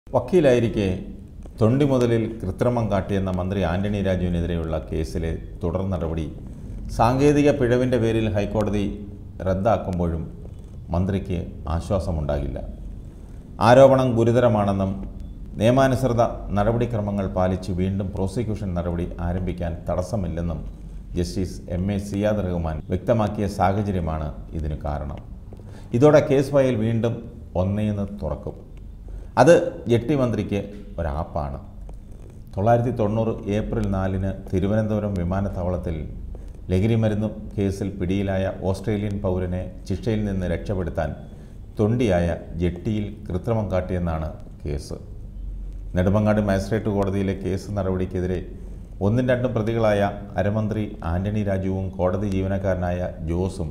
വക്കീലായിരിക്കെ തൊണ്ടി മുതലിൽ കൃത്രിമം കാട്ടിയെന്ന മന്ത്രി ആന്റണി രാജുവിനെതിരെയുള്ള കേസിലെ തുടർ നടപടി സാങ്കേതിക പിഴവിൻ്റെ പേരിൽ ഹൈക്കോടതി റദ്ദാക്കുമ്പോഴും മന്ത്രിക്ക് ആശ്വാസമുണ്ടാകില്ല ആരോപണം ഗുരുതരമാണെന്നും നിയമാനുസൃത നടപടിക്രമങ്ങൾ പാലിച്ച് വീണ്ടും പ്രോസിക്യൂഷൻ നടപടി ആരംഭിക്കാൻ തടസ്സമില്ലെന്നും justice M A Ziyad Rahman വ്യക്തമാക്കിയ സാഹചര്യമാണ് ഇതിന് കാരണം ഇതോടെ കേസ് ഫയൽ വീണ്ടും ഒന്നേന്ന് തുറക്കും അത് ജെട്ടി മന്ത്രിക്ക് ഒരാപ്പാണ് തൊള്ളായിരത്തി തൊണ്ണൂറ് ഏപ്രിൽ നാലിന് തിരുവനന്തപുരം വിമാനത്താവളത്തിൽ ലഹരിമരുന്ന് കേസിൽ പിടിയിലായ ഓസ്ട്രേലിയൻ പൗരനെ ശിക്ഷയിൽ നിന്ന് രക്ഷപ്പെടുത്താൻ തൊണ്ടിയായ ജെട്ടിയിൽ കൃത്രിമം കാട്ടിയെന്നാണ് കേസ് നെടുമങ്ങാട് മജിസ്ട്രേറ്റ് കോടതിയിലെ കേസ് നടപടിക്കെതിരെ ഒന്നും രണ്ടും പ്രതികളായ അരമന്ത്രി ആന്റണി രാജുവും കോടതി ജീവനക്കാരനായ ജോസും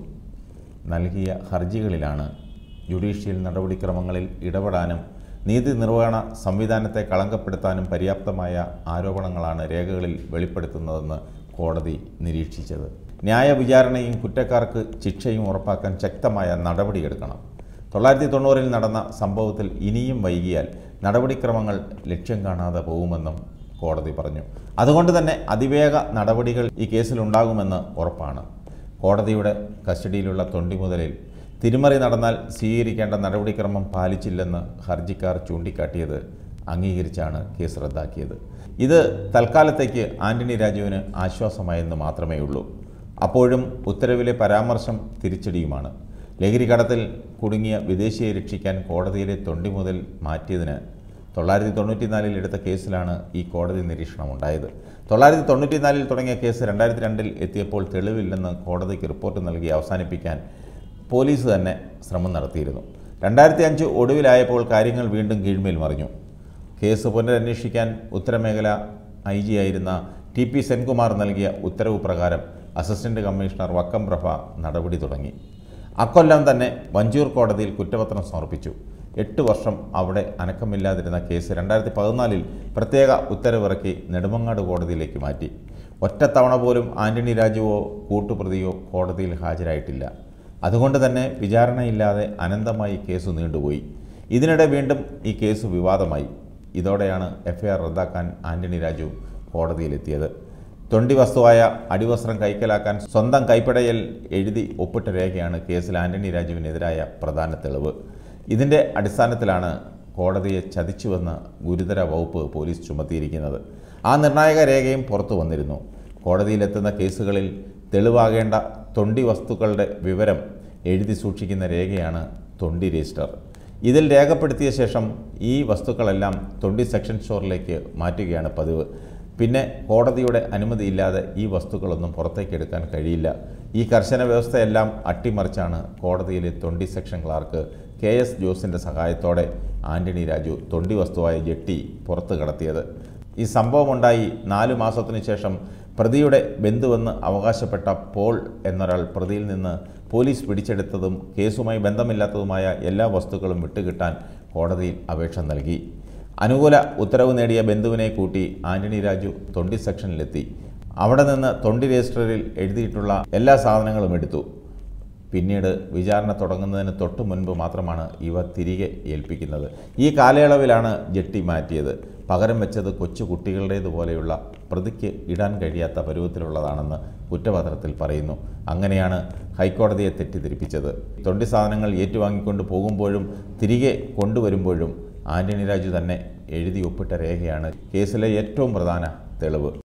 നൽകിയ ഹർജികളിലാണ് ജുഡീഷ്യൽ നടപടിക്രമങ്ങളിൽ ഇടപെടാനും നീതി നിർവഹണ സംവിധാനത്തെ കളങ്കപ്പെടുത്താനും പര്യാപ്തമായ ആരോപണങ്ങളാണ് രേഖകളിൽ വെളിപ്പെടുത്തുന്നതെന്ന് കോടതി നിരീക്ഷിച്ചത് ന്യായവിചാരണയും കുറ്റക്കാർക്ക് ശിക്ഷയും ഉറപ്പാക്കാൻ ശക്തമായ നടപടിയെടുക്കണം തൊള്ളായിരത്തി തൊണ്ണൂറിൽ നടന്ന സംഭവത്തിൽ ഇനിയും വൈകിയാൽ നടപടിക്രമങ്ങൾ ലക്ഷ്യം കാണാതെ പോകുമെന്നും കോടതി പറഞ്ഞു അതുകൊണ്ട് തന്നെ അതിവേഗ നടപടികൾ ഈ കേസിലുണ്ടാകുമെന്ന് ഉറപ്പാണ് കോടതിയുടെ കസ്റ്റഡിയിലുള്ള തൊണ്ടി മുതലിൽ തിരിമറി നടന്നാൽ സ്വീകരിക്കേണ്ട നടപടിക്രമം പാലിച്ചില്ലെന്ന് ഹർജിക്കാർ ചൂണ്ടിക്കാട്ടിയത് അംഗീകരിച്ചാണ് കേസ് റദ്ദാക്കിയത് ഇത് തൽക്കാലത്തേക്ക് ആന്റണി രാജുവിന് ആശ്വാസമായെന്ന് മാത്രമേ ഉള്ളൂ അപ്പോഴും ഉത്തരവിലെ പരാമർശം തിരിച്ചടിയുമാണ് ലഹരി കടത്തിൽ കുടുങ്ങിയ വിദേശിയെ രക്ഷിക്കാൻ കോടതിയിലെ തൊണ്ടി മുതൽ മാറ്റിയതിന് തൊള്ളായിരത്തി തൊണ്ണൂറ്റിനാലിൽ എടുത്ത കേസിലാണ് ഈ കോടതി നിരീക്ഷണം ഉണ്ടായത് തൊള്ളായിരത്തി തൊണ്ണൂറ്റിനാലിൽ തുടങ്ങിയ കേസ് രണ്ടായിരത്തി രണ്ടിൽ എത്തിയപ്പോൾ തെളിവില്ലെന്ന് കോടതിക്ക് റിപ്പോർട്ട് നൽകി അവസാനിപ്പിക്കാൻ പോലീസ് തന്നെ ശ്രമം നടത്തിയിരുന്നു രണ്ടായിരത്തി അഞ്ച് ഒടുവിലായപ്പോൾ കാര്യങ്ങൾ വീണ്ടും കീഴ്മേൽ മറിഞ്ഞു കേസ് പുനരന്വേഷിക്കാൻ ഉത്തരമേഖല ഐ ജി ആയിരുന്ന ടി പി സെൻകുമാർ നൽകിയ ഉത്തരവ് പ്രകാരം അസിസ്റ്റന്റ് കമ്മീഷണർ വക്കം പ്രഭ നടപടി തുടങ്ങി അക്കൊല്ലം തന്നെ വഞ്ചൂർ കോടതിയിൽ കുറ്റപത്രം സമർപ്പിച്ചു എട്ട് വർഷം അവിടെ അനക്കമില്ലാതിരുന്ന കേസ് രണ്ടായിരത്തി പതിനാലിൽ പ്രത്യേക ഉത്തരവിറക്കി നെടുമങ്ങാട് കോടതിയിലേക്ക് മാറ്റി ഒറ്റത്തവണ പോലും ആന്റണി രാജുവോ കൂട്ടുപ്രതിയോ കോടതിയിൽ ഹാജരായിട്ടില്ല അതുകൊണ്ട് തന്നെ വിചാരണയില്ലാതെ അനന്തമായി കേസ് നീണ്ടുപോയി ഇതിനിടെ വീണ്ടും ഈ കേസ് വിവാദമായി ഇതോടെയാണ് എഫ്ഐആർ റദ്ദാക്കാൻ ആന്റണി രാജു കോടതിയിലെത്തിയത് തൊണ്ടി വസ്തുവായ അടിവസ്ത്രം കൈക്കലാക്കാൻ സ്വന്തം കൈപ്പടയിൽ എഴുതി ഒപ്പിട്ട രേഖയാണ് കേസിൽ ആന്റണി രാജുവിനെതിരായ പ്രധാന തെളിവ് ഇതിൻ്റെ അടിസ്ഥാനത്തിലാണ് കോടതിയെ ചതിച്ചുവെന്ന് ഗുരുതര വകുപ്പ് പോലീസ് ചുമത്തിയിരിക്കുന്നത് ആ നിർണായക രേഖയും പുറത്തു വന്നിരുന്നു കോടതിയിലെത്തുന്ന കേസുകളിൽ തെളിവാകേണ്ട തൊണ്ടി വസ്തുക്കളുടെ വിവരം എഴുതി സൂക്ഷിക്കുന്ന രേഖയാണ് തൊണ്ടി രജിസ്റ്റർ ഇതിൽ രേഖപ്പെടുത്തിയ ശേഷം ഈ വസ്തുക്കളെല്ലാം തൊണ്ടി സെക്ഷൻ സ്റ്റോറിലേക്ക് മാറ്റുകയാണ് പതിവ് പിന്നെ കോടതിയുടെ അനുമതിയില്ലാതെ ഈ വസ്തുക്കളൊന്നും പുറത്തേക്ക് എടുക്കാൻ കഴിയില്ല ഈ കർശന വ്യവസ്ഥയെല്ലാം അട്ടിമറിച്ചാണ് കോടതിയിലെ തൊണ്ടി സെക്ഷൻ ക്ലാർക്ക് കെ എസ് ജോസിൻ്റെ സഹായത്തോടെ ആന്റണി രാജു തൊണ്ടി വസ്തുവായ ജെട്ടി പുറത്തു കടത്തിയത് ഈ സംഭവമുണ്ടായി നാലു മാസത്തിനു ശേഷം പ്രതിയുടെ ബന്ധുവെന്ന് അവകാശപ്പെട്ട പോൾ എന്നൊരാൾ പ്രതിയിൽ നിന്ന് പോലീസ് പിടിച്ചെടുത്തതും കേസുമായി ബന്ധമില്ലാത്തതുമായ എല്ലാ വസ്തുക്കളും വിട്ടുകിട്ടാൻ കോടതിയിൽ അപേക്ഷ നൽകി അനുകൂല ഉത്തരവ് നേടിയ ബന്ധുവിനെ കൂട്ടി ആന്റണി രാജു തൊണ്ടി സെക്ഷനിലെത്തി അവിടെ നിന്ന് തൊണ്ടി രജിസ്റ്ററിൽ എഴുതിയിട്ടുള്ള എല്ലാ സാധനങ്ങളും എടുത്തു പിന്നീട് വിചാരണ തുടങ്ങുന്നതിന് തൊട്ട് മുൻപ് മാത്രമാണ് ഇവ തിരികെ ഏൽപ്പിക്കുന്നത് ഈ കാലയളവിലാണ് ജെട്ടി മാറ്റിയത് പകരം വെച്ചത് കൊച്ചു കുട്ടികളുടേതുപോലെയുള്ള പ്രതിക്ക് ഇടാൻ കഴിയാത്ത പരുവത്തിലുള്ളതാണെന്ന് കുറ്റപത്രത്തിൽ പറയുന്നു അങ്ങനെയാണ് ഹൈക്കോടതിയെ തെറ്റിദ്ധരിപ്പിച്ചത് തൊണ്ടി സാധനങ്ങൾ ഏറ്റുവാങ്ങിക്കൊണ്ട് പോകുമ്പോഴും തിരികെ കൊണ്ടുവരുമ്പോഴും ആന്റണി രാജു തന്നെ എഴുതി ഒപ്പിട്ട രേഖയാണ് കേസിലെ ഏറ്റവും പ്രധാന തെളിവ്